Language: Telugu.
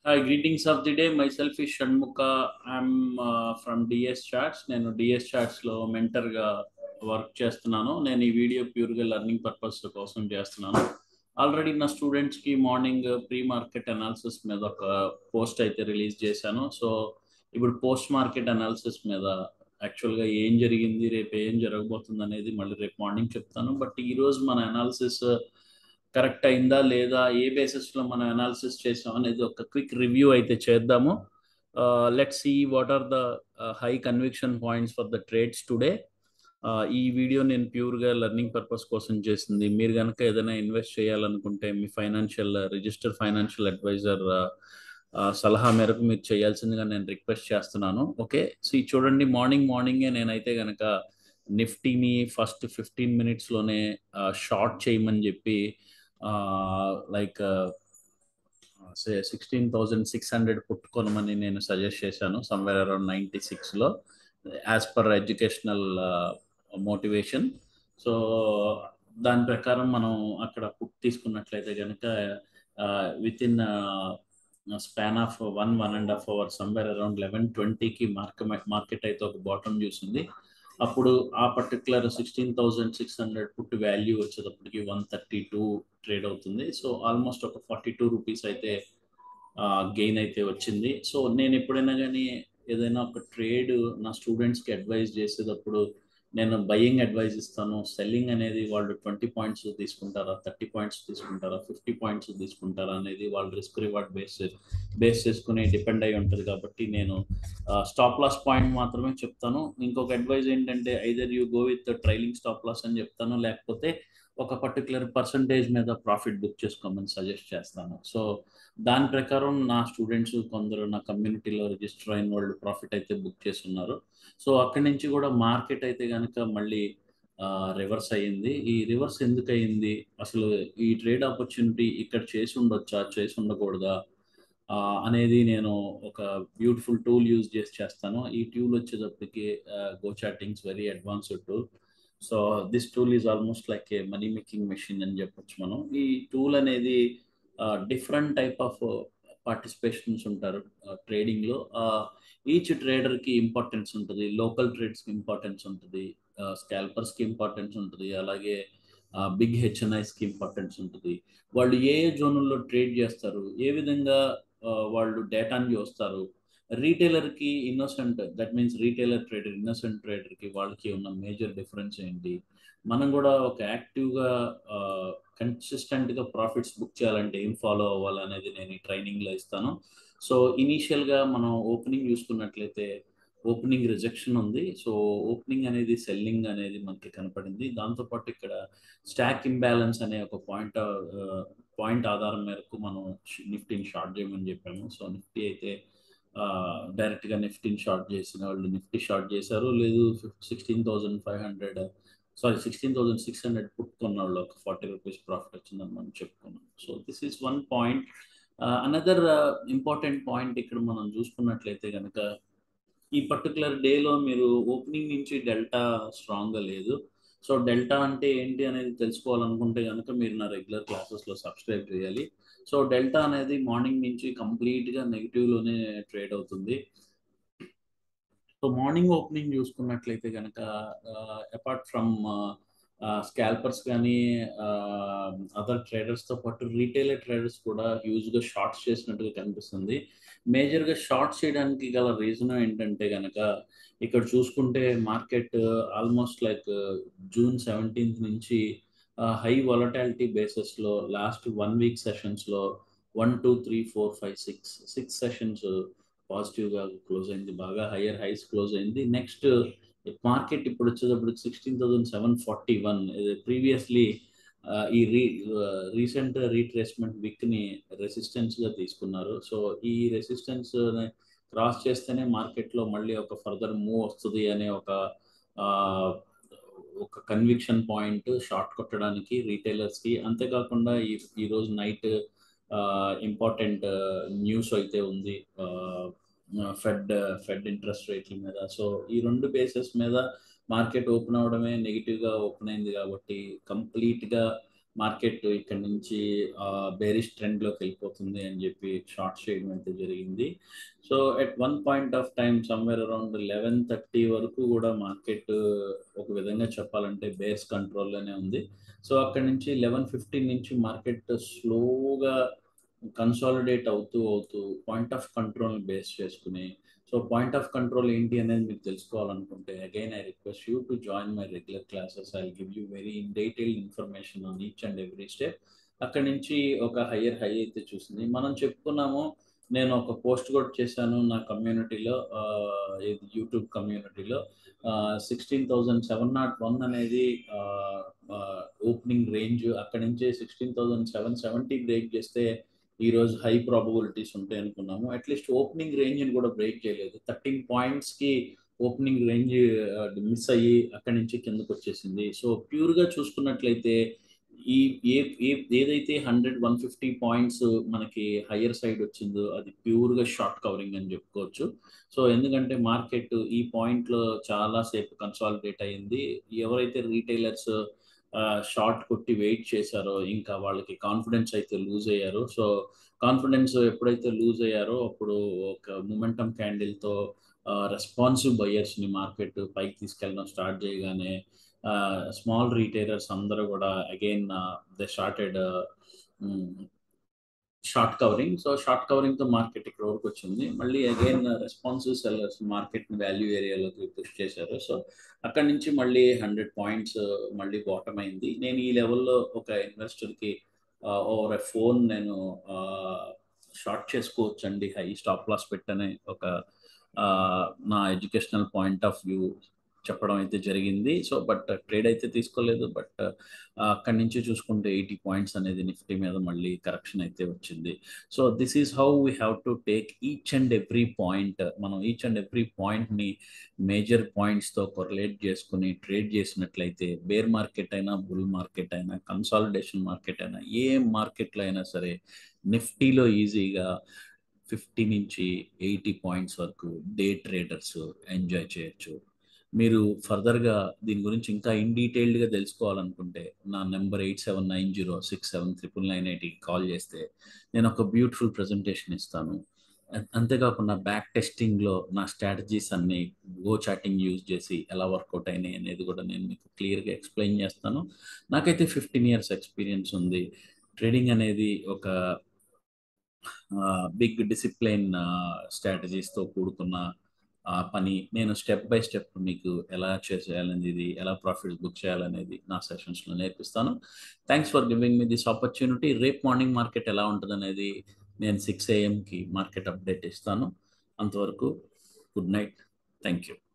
Hi, greetings of the day. Myself is Shanmuka. I'm uh, from DS Charts. నేను డిఎస్ చార్ట్స్ లో మెంటర్ గా వర్క్ చేస్తున్నాను నేను ఈ వీడియో ప్యూర్ గా లెర్నింగ్ పర్పస్ కోసం చేస్తున్నాను ఆల్రెడీ నా స్టూడెంట్స్ కి మార్నింగ్ ప్రీ మార్కెట్ అనాలిసిస్ మీద ఒక పోస్ట్ అయితే రిలీజ్ చేశాను సో ఇప్పుడు పోస్ట్ మార్కెట్ అనాలిసిస్ మీద యాక్చువల్ గా ఏం జరిగింది రేపు ఏం జరగబోతుంది అనేది మళ్ళీ రేపు మార్నింగ్ చెప్తాను బట్ ఈ రోజు మన అనాలిసిస్ కరెక్ట్ అయిందా లేదా ఏ బేసిస్ లో మనం అనాలిసిస్ చేసాం అనేది ఒక క్విక్ రివ్యూ అయితే చేద్దాము let see what are the high conviction points for the trades today ఈ వీడియో నేను ప్యూర్గా లెర్నింగ్ పర్పస్ కోసం చేసింది మీరు కనుక ఏదైనా ఇన్వెస్ట్ చేయాలనుకుంటే మీ ఫైనాన్షియల్ రిజిస్టర్ ఫైనాన్షియల్ అడ్వైజర్ సలహా మేరకు మీరు చేయాల్సిందిగా నేను రిక్వెస్ట్ చేస్తున్నాను ఓకే సో ఈ చూడండి మార్నింగ్ మార్నింగే నేనైతే కనుక నిఫ్టీని ఫస్ట్ ఫిఫ్టీన్ మినిట్స్లోనే షార్ట్ చేయమని చెప్పి like sixteen thousand six hundred పుట్టుకొనమని నేను సజెస్ట్ చేశాను సమ్వేర్ అరౌండ్ నైంటీ సిక్స్లో as per educational motivation so దాని ప్రకారం మనం అక్కడ పుట్ తీసుకున్నట్లయితే కనుక with in span of one one and half hour somewhere around eleven ట్వంటీకి మార్కెట్ మార్కెట్ అయితే ఒక బాటమ్ చూసింది అప్పుడు ఆ particular sixteen thousand six hundred put value వచ్చేటప్పటికి వన్ థర్టీ టూ ట్రేడ్ అవుతుంది సో ఆల్మోస్ట్ ఒక ఫార్టీ టూ రూపీస్ అయితే గెయిన్ అయితే వచ్చింది సో నేను ఎప్పుడైనా కానీ ఏదైనా ఒక ట్రేడ్ నా స్టూడెంట్స్కి అడ్వైజ్ చేసేటప్పుడు నేను బయింగ్ అడ్వైజ్ ఇస్తాను సెల్లింగ్ అనేది వాళ్ళు ట్వంటీ పాయింట్స్ తీసుకుంటారా థర్టీ పాయింట్స్ తీసుకుంటారా ఫిఫ్టీ పాయింట్స్ తీసుకుంటారా అనేది వాళ్ళు రిస్క్ రివార్డ్ బేస్ బేస్ చేసుకుని డిపెండ్ అయి ఉంటుంది కాబట్టి నేను స్టాప్ లాస్ పాయింట్ మాత్రమే చెప్తాను ఇంకొక అడ్వైజ్ ఏంటంటే either you go with trailing stop loss అని చెప్తాను లేకపోతే ఒక పర్టికులర్ పర్సంటేజ్ మీద ప్రాఫిట్ బుక్ చేసుకోమని సజెస్ట్ చేస్తాను సో దాని ప్రకారం నా స్టూడెంట్స్ కొందరు నా కమ్యూనిటీలో రిజిస్టర్ అయిన వాళ్ళు ప్రాఫిట్ అయితే బుక్ చేస్తున్నారు సో అక్కడి నుంచి కూడా మార్కెట్ అయితే కనుక మళ్ళీ రివర్స్ అయ్యింది ఈ రివర్స్ ఎందుకు అయ్యింది అసలు ఈ ట్రేడ్ ఆపర్చునిటీ ఇక్కడ చేసి ఉండొచ్చా చేసి ఉండకూడదా అనేది నేను ఒక బ్యూటిఫుల్ టూల్ యూజ్ చేసి చేస్తాను ఈ టూల్ వచ్చేటప్పటికి go chartings very advanced tool so this tool is almost like a money making machine అని చెప్పొచ్చు మనం ఈ టూల్ అనేది డిఫరెంట్ టైప్ ఆఫ్ పార్టిసిపేషన్స్ ఉంటారు ట్రేడింగ్లో ఈచ్ ట్రేడర్కి ఇంపార్టెన్స్ ఉంటుంది లోకల్ ట్రేడ్స్కి ఇంపార్టెన్స్ ఉంటుంది స్కాల్పర్స్కి ఇంపార్టెన్స్ ఉంటుంది అలాగే బిగ్ హెచ్ఎన్ఐస్కి ఇంపార్టెన్స్ ఉంటుంది వాళ్ళు ఏ జోన్లో ట్రేడ్ చేస్తారు ఏ విధంగా వాళ్ళు డేటాని చూస్తారు రీటైలర్కి innocent that means retailer trader innocent ట్రేడర్కి వాళ్ళకి ఉన్న మేజర్ డిఫరెన్స్ ఏంటి మనం కూడా ఒక యాక్టివ్గా కన్సిస్టెంట్గా ప్రాఫిట్స్ బుక్ చేయాలంటే ఏం ఫాలో అవ్వాలనేది నేను ఈ ట్రైనింగ్లో ఇస్తాను సో ఇనీషియల్గా మనం ఓపెనింగ్ చూసుకున్నట్లయితే ఓపెనింగ్ రిజెక్షన్ ఉంది సో ఓపెనింగ్ అనేది సెల్లింగ్ అనేది మనకి కనపడింది దాంతోపాటు ఇక్కడ స్టాక్ ఇంబ్యాలెన్స్ అనే ఒక పాయింట్ పాయింట్ ఆధారం మేరకు మనం నిఫ్టీని షార్ట్ చేయమని చెప్పాము సో నిఫ్టీ అయితే డైరెక్ట్గా నిఫ్టీని షార్ట్ చేసిన వాళ్ళు నిఫ్టీ షార్ట్ చేశారు లేదు sixteen thousand five hundred sorry sixteen thousand six hundred పుట్టుకున్న వాళ్ళు ఒక ఫార్టీ రూపీస్ ప్రాఫిట్ వచ్చిందని మనం చెప్పుకున్నాం so this is one point another important point ఇక్కడ మనం చూసుకున్నట్లయితే కనుక ఈ పర్టికులర్ డేలో మీరు ఓపెనింగ్ నుంచి డెల్టా స్ట్రాంగ్గా లేదు సో డెల్టా అంటే ఏంటి అనేది తెలుసుకోవాలనుకుంటే కనుక మీరు నా రెగ్యులర్ క్లాసెస్లో సబ్స్క్రైబ్ చేయాలి సో డెల్టా అనేది మార్నింగ్ నుంచి కంప్లీట్గా నెగిటివ్లోనే ట్రేడ్ అవుతుంది సో మార్నింగ్ ఓపెనింగ్ చూసుకున్నట్లయితే కనుక అపార్ట్ ఫ్రమ్ స్కాల్పర్స్ కానీ అదర్ ట్రేడర్స్తో పాటు రీటైలర్ ట్రేడర్స్ కూడా హ్యూజ్గా షార్ట్స్ చేసినట్టుగా కనిపిస్తుంది మేజర్గా షార్ట్ చేయడానికి గల రీజన్ ఏంటంటే కనుక ఇక్కడ చూసుకుంటే market almost like June seventeenth నుంచి హై వాలటాలిటీ బేసిస్లో లాస్ట్ వన్ వీక్ సెషన్స్లో one two three four five six six sessions పాజిటివ్గా క్లోజ్ అయింది బాగా హయ్యర్ హైస్ క్లోజ్ అయింది నెక్స్ట్ మార్కెట్ ఇప్పుడు వచ్చేటప్పుడు sixteen thousand seven forty one previously ఈ రీ రీసెంట్ రీట్రేస్మెంట్ విక్ని రెసిస్టెన్స్గా తీసుకున్నారు సో ఈ రెసిస్టెన్స్ క్రాస్ చేస్తేనే మార్కెట్లో మళ్ళీ ఒక ఫర్దర్ మూవ్ వస్తుంది అనే ఒక ఒక కన్విక్షన్ పాయింట్ షార్ట్ కొట్టడానికి రీటైలర్స్కి అంతేకాకుండా ఈ ఈరోజు నైట్ ఇంపార్టెంట్ న్యూస్ అయితే ఉంది ఫెడ్ ఫెడ్ ఇంట్రెస్ట్ రేట్ల మీద సో ఈ రెండు బేసెస్ మీద మార్కెట్ ఓపెన్ అవడమే నెగిటివ్గా ఓపెన్ అయింది కాబట్టి కంప్లీట్గా మార్కెట్ ఇక్కడ నుంచి బేరిష్ ట్రెండ్లోకి వెళ్ళిపోతుంది అని చెప్పి షార్ట్ చేయడం అయితే జరిగింది so at one point of time somewhere around eleven thirty వరకు కూడా మార్కెట్ ఒక విధంగా చెప్పాలంటే బేస్ కంట్రోల్లోనే ఉంది సో అక్కడ నుంచి లెవెన్ ఫిఫ్టీన్ నుంచి మార్కెట్ స్లోగా కన్సాలిడేట్ అవుతూ అవుతూ పాయింట్ ఆఫ్ కంట్రోల్ బేస్ చేసుకుని సో పాయింట్ ఆఫ్ కంట్రోల్ ఏంటి అనేది మీకు తెలుసుకోవాలనుకుంటే again I request you to join my regular classes I give you very in detail information on each and every step అక్కడ నుంచి ఒక హయ్యర్ హై అయితే చూసింది మనం చెప్పుకున్నాము నేను ఒక పోస్ట్ కూడా చేశాను నా కమ్యూనిటీలో యూట్యూబ్ కమ్యూనిటీలో sixteen thousand seven not one అనేది ఓపెనింగ్ రేంజ్ అక్కడ నుంచి sixteen thousand seven seventy break చేస్తే ఈ రోజు హై ప్రాబబిలిటీస్ ఉంటాయి అనుకున్నాము అట్లీస్ట్ ఓపెనింగ్ రేంజ్ కూడా బ్రేక్ చేయలేదు థర్టీన్ పాయింట్స్ కి ఓపెనింగ్ రేంజ్ మిస్ అయ్యి అక్కడి నుంచి కిందకు వచ్చేసింది సో ప్యూర్ గా చూసుకున్నట్లయితే ఈ ఏ ఏదైతే హండ్రెడ్ వన్ ఫిఫ్టీ పాయింట్స్ మనకి హయ్యర్ సైడ్ వచ్చిందో అది ప్యూర్ గా షార్ట్ కవరింగ్ అని చెప్పుకోవచ్చు సో ఎందుకంటే మార్కెట్ ఈ పాయింట్ లో చాలా సేపు కన్సాలిడేట్ అయింది ఎవరైతే రీటైలర్స్ షార్ట్ కొట్టి వెయిట్ చేశారో ఇంకా వాళ్ళకి కాన్ఫిడెన్స్ అయితే లూజ్ అయ్యారు సో కాన్ఫిడెన్స్ ఎప్పుడైతే లూజ్ అయ్యారో అప్పుడు ఒక మొమెంటమ్ క్యాండిల్తో రెస్పాన్సివ్ బయర్స్ని మార్కెట్ పైకి తీసుకెళ్ళడం స్టార్ట్ చేయగానే స్మాల్ రీటైలర్స్ అందరూ కూడా again they started short covering so short covering తో మార్కెట్ ఇక్కడ వరకు వచ్చింది మళ్ళీ again responsive sellers market value ఏరియాలోకి పుష్ చేశారు సో అక్కడ నుంచి మళ్ళీ హండ్రెడ్ పాయింట్స్ మళ్ళీ బాటమ్ అయింది నేను ఈ లెవెల్లో ఒక ఇన్వెస్టర్కి ఓవర్ ఎ ఫోన్ నేను షార్ట్ చేసుకోవచ్చు అండి హై స్టాప్ లాస్ పెట్టనే ఒక నా ఎడ్యుకేషనల్ పాయింట్ ఆఫ్ వ్యూ చెప్పడం అయితే జరిగింది సో బట్ ట్రేడ్ అయితే తీసుకోలేదు బట్ అక్కడి నుంచి చూసుకుంటే ఎయిటీ పాయింట్స్ అనేది నిఫ్టీ మీద మళ్ళీ కరెక్షన్ అయితే వచ్చింది so this is how we have to take each and every point మనం ఈచ్ అండ్ ఎవ్రీ పాయింట్ని మేజర్ పాయింట్స్తో కొరలేట్ చేసుకుని ట్రేడ్ చేసినట్లయితే బేర్ మార్కెట్ అయినా బుల్ మార్కెట్ అయినా కన్సాలిడేషన్ మార్కెట్ అయినా ఏ మార్కెట్లో అయినా సరే నిఫ్టీలో ఈజీగా ఫిఫ్టీ నుంచి ఎయిటీ పాయింట్స్ వరకు డే ట్రేడర్స్ ఎంజాయ్ చేయొచ్చు మీరు ఫర్దర్గా దీని గురించి ఇంకా ఇన్ డీటెయిల్డ్గా తెలుసుకోవాలనుకుంటే నా number eight seven nine zero six seven triple nine ఎయిట్కి కాల్ చేస్తే నేను ఒక బ్యూటిఫుల్ ప్రజెంటేషన్ ఇస్తాను అంతేకాకుండా బ్యాక్ టెస్టింగ్లో నా స్ట్రాటజీస్ అన్ని గో చాటింగ్ యూజ్ చేసి ఎలా వర్కౌట్ అయినాయి అనేది కూడా నేను మీకు క్లియర్గా ఎక్స్ప్లెయిన్ చేస్తాను నాకైతే ఫిఫ్టీన్ ఇయర్స్ ఎక్స్పీరియన్స్ ఉంది ట్రేడింగ్ అనేది ఒక బిగ్ డిసిప్లైన్ స్ట్రాటజీస్తో కూడుకున్న ఆ పని నేను స్టెప్ బై స్టెప్ మీకు ఎలా చేసేయాలనేది ఎలా ప్రాఫిట్స్ బుక్ చేయాలనేది నా సెషన్స్లో నేర్పిస్తాను thanks for giving me this opportunity రేపు మార్నింగ్ మార్కెట్ ఎలా ఉంటుంది అనేది నేను సిక్స్ ఏఎంకి మార్కెట్ అప్డేట్ ఇస్తాను అంతవరకు గుడ్ నైట్ థ్యాంక్ యూ